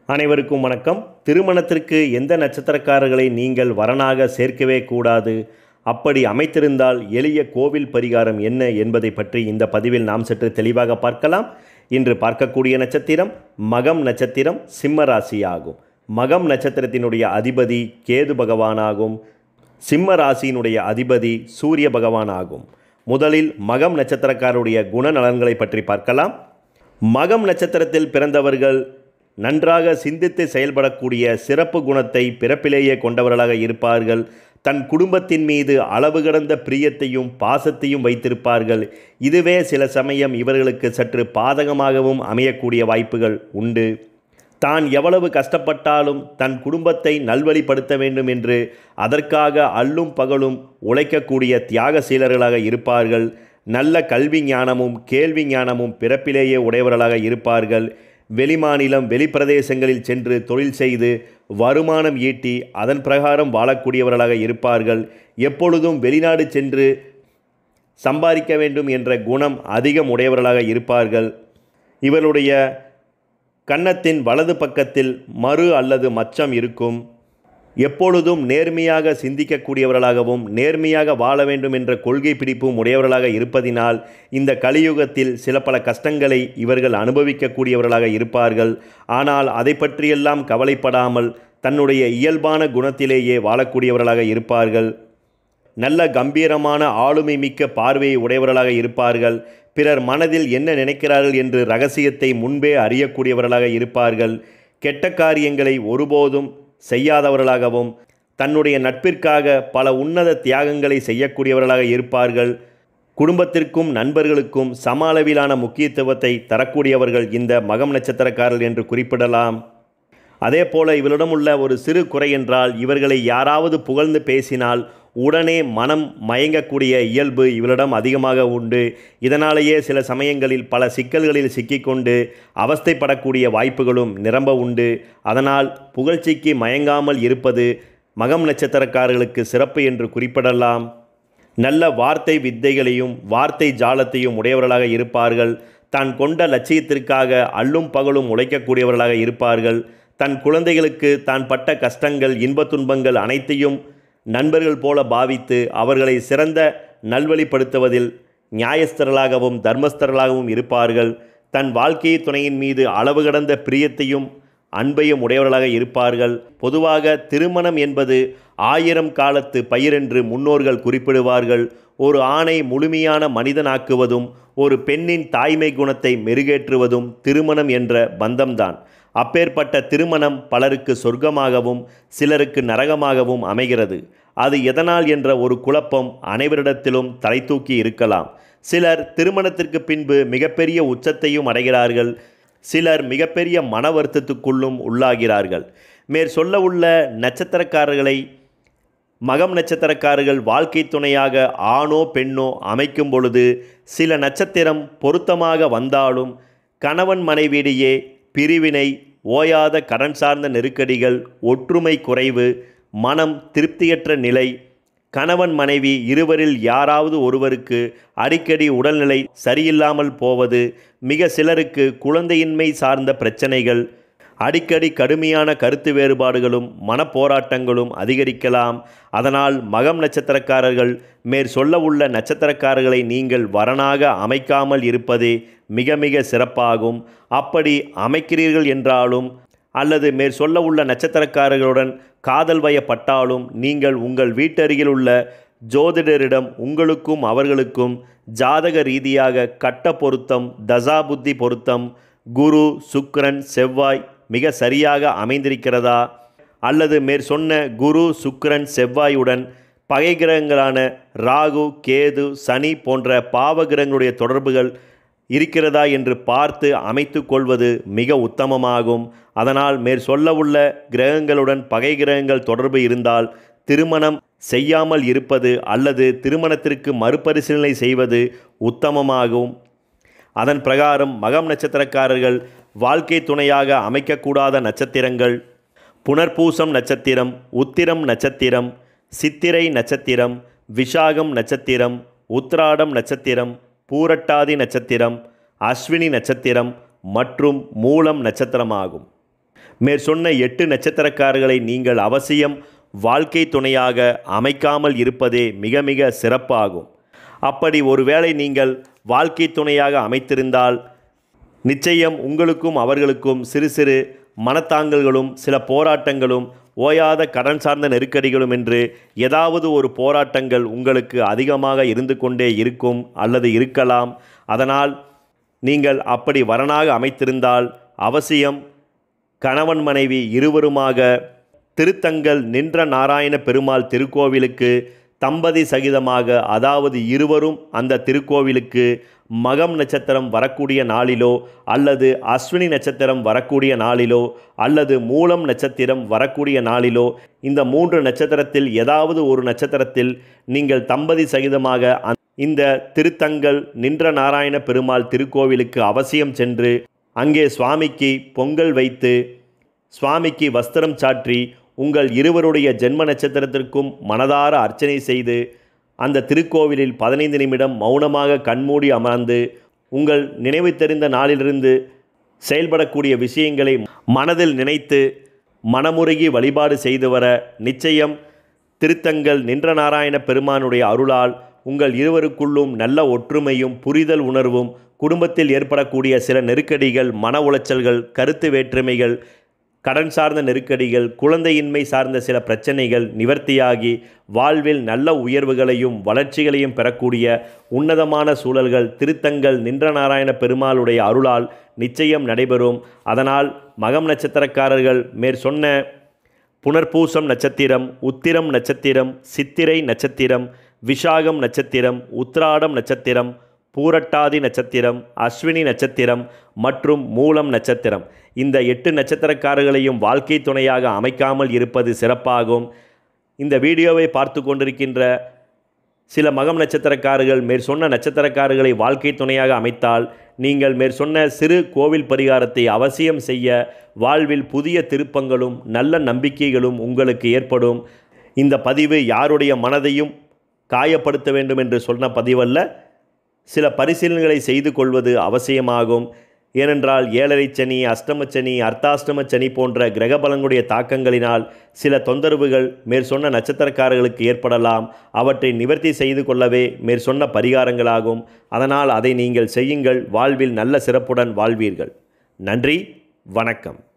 அனைவருக்கும் வணக்கம் திருமணத்திற்கு எந்த நட்சத்திரக்காரர்களை நீங்கள் வரனாக சேர்க்கவே கூடாது அப்படி அமைத்திருந்தால் எளிய கோவில் பரிகாரம் என்ன என்பதை பற்றி இந்த பதிவில் நாம் சற்று தெளிவாக பார்க்கலாம் இன்று பார்க்கக்கூடிய நட்சத்திரம் மகம் நட்சத்திரம் சிம்ம ராசி ஆகும் மகம் நட்சத்திரத்தினுடைய அதிபதி கேது பகவானாகும் சிம்ம ராசியினுடைய அதிபதி சூரிய பகவான் ஆகும் முதலில் மகம் நட்சத்திரக்காரருடைய குணநலன்களை பற்றி பார்க்கலாம் மகம் நட்சத்திரத்தில் பிறந்தவர்கள் நன்றாக சிந்தித்து செயல்படக்கூடிய சிறப்பு குணத்தை பிறப்பிலேயே கொண்டவர்களாக இருப்பார்கள் தன் குடும்பத்தின் மீது அளவு கடந்த பிரியத்தையும் பாசத்தையும் வைத்திருப்பார்கள் இதுவே சில சமயம் இவர்களுக்கு சற்று பாதகமாகவும் அமையக்கூடிய வாய்ப்புகள் உண்டு தான் எவ்வளவு கஷ்டப்பட்டாலும் தன் குடும்பத்தை நல்வழிப்படுத்த வேண்டும் என்று அதற்காக அல்லும் பகலும் உழைக்கக்கூடிய தியாகசீலர்களாக இருப்பார்கள் நல்ல கல்வி ஞானமும் கேள்வி ஞானமும் பிறப்பிலேயே உடையவர்களாக இருப்பார்கள் வெளிமாநிலம் வெளிப்பிரதேசங்களில் சென்று தொழில் செய்து வருமானம் ஈட்டி அதன் பிரகாரம் வாழக்கூடியவர்களாக இருப்பார்கள் எப்பொழுதும் வெளிநாடு சென்று சம்பாதிக்க வேண்டும் என்ற குணம் அதிகம் உடையவர்களாக இருப்பார்கள் இவருடைய கன்னத்தின் வலது பக்கத்தில் மறு அல்லது மச்சம் இருக்கும் எப்பொழுதும் நேர்மையாக சிந்திக்கக்கூடியவர்களாகவும் நேர்மையாக வாழ வேண்டும் என்ற கொள்கை பிடிப்பும் உடையவர்களாக இருப்பதினால் இந்த கலியுகத்தில் சில பல கஷ்டங்களை இவர்கள் அனுபவிக்கக்கூடியவர்களாக இருப்பார்கள் ஆனால் அதை பற்றியெல்லாம் கவலைப்படாமல் தன்னுடைய இயல்பான குணத்திலேயே வாழக்கூடியவர்களாக இருப்பார்கள் நல்ல கம்பீரமான ஆளுமை மிக்க பார்வையை உடையவர்களாக இருப்பார்கள் பிறர் மனதில் என்ன நினைக்கிறார்கள் என்று ரகசியத்தை முன்பே அறியக்கூடியவர்களாக இருப்பார்கள் கெட்ட காரியங்களை ஒருபோதும் செய்யாதவர்களாகவும் தன்னுடைய நட்பிற்காக பல உன்னத தியாகங்களை செய்யக்கூடியவர்களாக இருப்பார்கள் குடும்பத்திற்கும் நண்பர்களுக்கும் சம அளவிலான முக்கியத்துவத்தை தரக்கூடியவர்கள் இந்த மகம் நட்சத்திரக்காரர்கள் என்று குறிப்பிடலாம் அதே போல இவரிடம் உள்ள ஒரு சிறு குறை என்றால் இவர்களை யாராவது புகழ்ந்து பேசினால் உடனே மனம் மயங்கக்கூடிய இயல்பு இவரிடம் அதிகமாக உண்டு இதனாலேயே சில சமயங்களில் பல சிக்கல்களில் சிக்கிக்கொண்டு அவஸ்தைப்படக்கூடிய வாய்ப்புகளும் நிரம்ப உண்டு அதனால் புகழ்ச்சிக்கு மயங்காமல் இருப்பது மகம் நட்சத்திரக்காரர்களுக்கு சிறப்பு என்று குறிப்பிடலாம் நல்ல வார்த்தை வித்தைகளையும் வார்த்தை ஜாலத்தையும் உடையவர்களாக இருப்பார்கள் தான் கொண்ட லட்சியத்திற்காக அல்லும் பகலும் உழைக்கக்கூடியவர்களாக இருப்பார்கள் தன் குழந்தைகளுக்கு தான் பட்ட கஷ்டங்கள் இன்பத் துன்பங்கள் அனைத்தையும் நண்பர்கள் போல பாவித்து அவர்களை சிறந்த நல்வழிப்படுத்துவதில் நியாயஸ்தர்களாகவும் தர்மஸ்தர்களாகவும் இருப்பார்கள் தன் வாழ்க்கை துணையின் மீது அளவு கடந்த பிரியத்தையும் அன்பையும் உடையவர்களாக இருப்பார்கள் பொதுவாக திருமணம் என்பது ஆயிரம் காலத்து பயிரென்று முன்னோர்கள் குறிப்பிடுவார்கள் ஒரு ஆணை முழுமையான மனிதனாக்குவதும் ஒரு பெண்ணின் தாய்மை குணத்தை மெருகேற்றுவதும் திருமணம் என்ற பந்தம்தான் அப்பேற்பட்ட திருமணம் பலருக்கு சொர்க்கமாகவும் சிலருக்கு நரகமாகவும் அமைகிறது அது எதனால் என்ற ஒரு குழப்பம் அனைவரிடத்திலும் தலை தூக்கி இருக்கலாம் சிலர் திருமணத்திற்கு பின்பு மிகப்பெரிய உச்சத்தையும் அடைகிறார்கள் சிலர் மிகப்பெரிய மன வருத்தத்துக்குள்ளும் உள்ளாகிறார்கள் மேற் சொல்ல உள்ள நட்சத்திரக்காரர்களை மகம் நட்சத்திரக்காரர்கள் வாழ்க்கை துணையாக ஆணோ பெண்ணோ அமைக்கும் பொழுது சில நட்சத்திரம் பொருத்தமாக வந்தாலும் கணவன் மனைவியிடையே பிரிவினை ஓயாத கடன் சார்ந்த நெருக்கடிகள் ஒற்றுமை குறைவு மனம் திருப்தியற்ற நிலை கணவன் மனைவி இருவரில் யாராவது ஒருவருக்கு அடிக்கடி உடல்நிலை சரியில்லாமல் போவது மிக சிலருக்கு குழந்தையின்மை சார்ந்த பிரச்சனைகள் அடிக்கடி கடுமையான கருத்து வேறுபாடுகளும் மனப்போராட்டங்களும் அதிகரிக்கலாம் அதனால் மகம் நட்சத்திரக்காரர்கள் மேற் சொல்ல உள்ள நட்சத்திரக்காரர்களை நீங்கள் வரனாக அமைக்காமல் இருப்பதே மிக மிக சிறப்பாகும் அப்படி அமைக்கிறீர்கள் என்றாலும் அல்லது மேற் சொல்ல உள்ள நட்சத்திரக்காரர்களுடன் காதல் வயப்பட்டாலும் நீங்கள் உங்கள் வீட்டருகில் உள்ள ஜோதிடரிடம் உங்களுக்கும் அவர்களுக்கும் ஜாதக ரீதியாக கட்ட பொருத்தம் தசாபுத்தி பொருத்தம் குரு சுக்கிரன் செவ்வாய் மிக சரியாக அமைந்திருக்கிறதா அல்லது மேற் சொன்ன குரு சுக்கிரன் செவ்வாயுடன் பகை கிரகங்களான ராகு கேது சனி போன்ற பாவகிரகங்களுடைய தொடர்புகள் இருக்கிறதா என்று பார்த்து அமைத்து கொள்வது மிக உத்தமமாகும் அதனால் மேற் சொல்ல உள்ள கிரகங்களுடன் பகை கிரகங்கள் தொடர்பு இருந்தால் திருமணம் செய்யாமல் இருப்பது அல்லது திருமணத்திற்கு மறுபரிசீலனை செய்வது உத்தமமாகும் அதன் பிரகாரம் மகம் நட்சத்திரக்காரர்கள் வாழ்க்கை துணையாக அமைக்கக்கூடாத நட்சத்திரங்கள் புனர்பூசம் நட்சத்திரம் உத்திரம் நட்சத்திரம் சித்திரை நட்சத்திரம் விஷாகம் நட்சத்திரம் உத்ராடம் நட்சத்திரம் பூரட்டாதி நட்சத்திரம் அஸ்வினி நட்சத்திரம் மற்றும் மூலம் நட்சத்திரமாகும் மேற்சொன்ன எட்டு நட்சத்திரக்காரர்களை நீங்கள் அவசியம் வாழ்க்கை துணையாக அமைக்காமல் இருப்பதே மிக மிக சிறப்பாகும் அப்படி ஒருவேளை நீங்கள் வாழ்க்கை துணையாக அமைத்திருந்தால் நிச்சயம் உங்களுக்கும் அவர்களுக்கும் சிறு சிறு மனத்தாங்கல்களும் சில போராட்டங்களும் ஓயாத கடன் சார்ந்த நெருக்கடிகளும் என்று ஏதாவது ஒரு போராட்டங்கள் உங்களுக்கு அதிகமாக இருந்து கொண்டே இருக்கும் அல்லது இருக்கலாம் அதனால் நீங்கள் அப்படி வரனாக அமைத்திருந்தால் அவசியம் கணவன் மனைவி இருவருமாக திருத்தங்கள் நின்ற நாராயண பெருமாள் திருக்கோவிலுக்கு தம்பதி சகிதமாக அதாவது இருவரும் அந்த திருக்கோவிலுக்கு மகம் நட்சத்திரம் வரக்கூடிய நாளிலோ அல்லது அஸ்வினி நட்சத்திரம் வரக்கூடிய நாளிலோ அல்லது மூலம் நட்சத்திரம் வரக்கூடிய நாளிலோ இந்த மூன்று நட்சத்திரத்தில் ஏதாவது ஒரு நட்சத்திரத்தில் நீங்கள் தம்பதி சகிதமாக அந்த- இந்த திருத்தங்கள் நின்ற நாராயண பெருமாள் திருக்கோவிலுக்கு அவசியம் சென்று அங்கே சுவாமிக்கு பொங்கல் வைத்து சுவாமிக்கு வஸ்திரம் சாற்றி உங்கள் இருவருடைய ஜென்ம நட்சத்திரத்திற்கும் மனதார அர்ச்சனை செய்து அந்த திருக்கோவிலில் பதினைந்து நிமிடம் மௌனமாக கண்மூடி அமர்ந்து உங்கள் நினைவு தெரிந்த நாளிலிருந்து செயல்படக்கூடிய விஷயங்களை மனதில் நினைத்து மனமுருகி வழிபாடு செய்து வர நிச்சயம் திருத்தங்கள் நின்ற நாராயண பெருமானுடைய அருளால் உங்கள் இருவருக்குள்ளும் நல்ல ஒற்றுமையும் புரிதல் உணர்வும் குடும்பத்தில் ஏற்படக்கூடிய சில நெருக்கடிகள் மன உளைச்சல்கள் கருத்து வேற்றுமைகள் கடன் சார்ந்த நெருக்கடிகள் குழந்தையின்மை சார்ந்த சில பிரச்சனைகள் நிவர்த்தியாகி வாழ்வில் நல்ல உயர்வுகளையும் வளர்ச்சிகளையும் பெறக்கூடிய உன்னதமான சூழல்கள் திருத்தங்கள் நின்ற நாராயண பெருமாளுடைய அருளால் நிச்சயம் நடைபெறும் அதனால் மகம் நட்சத்திரக்காரர்கள் மேற் சொன்ன புனர்பூசம் நட்சத்திரம் உத்திரம் நட்சத்திரம் சித்திரை நட்சத்திரம் விஷாகம் நட்சத்திரம் உத்ராடம் நட்சத்திரம் பூரட்டாதி நட்சத்திரம் அஸ்வினி நட்சத்திரம் மற்றும் மூலம் நட்சத்திரம் இந்த எட்டு நட்சத்திரக்காரர்களையும் வாழ்க்கை துணையாக அமைக்காமல் இருப்பது சிறப்பாகும் இந்த வீடியோவை பார்த்து கொண்டிருக்கின்ற சில மகம் நட்சத்திரக்காரர்கள் மேற் சொன்ன நட்சத்திரக்காரர்களை வாழ்க்கை துணையாக அமைத்தால் நீங்கள் மேற் சொன்ன சிறு கோவில் பரிகாரத்தை அவசியம் செய்ய வாழ்வில் புதிய திருப்பங்களும் நல்ல நம்பிக்கைகளும் உங்களுக்கு ஏற்படும் இந்த பதிவு யாருடைய மனதையும் காயப்படுத்த வேண்டும் என்று சொன்ன பதிவல்ல சில பரிசீலனைகளை செய்து கொள்வது அவசியமாகும் ஏனென்றால் ஏழரை சனி அஷ்டம சனி அர்த்தாஷ்டம சனி போன்ற கிரக பலங்களுடைய தாக்கங்களினால் சில தொந்தரவுகள் மேற்சொன்ன நட்சத்திரக்காரர்களுக்கு ஏற்படலாம் அவற்றை நிவர்த்தி செய்து கொள்ளவே மேற்சொன்ன பரிகாரங்களாகும் அதனால் அதை நீங்கள் செய்யுங்கள் வாழ்வில் நல்ல சிறப்புடன் வாழ்வீர்கள் நன்றி வணக்கம்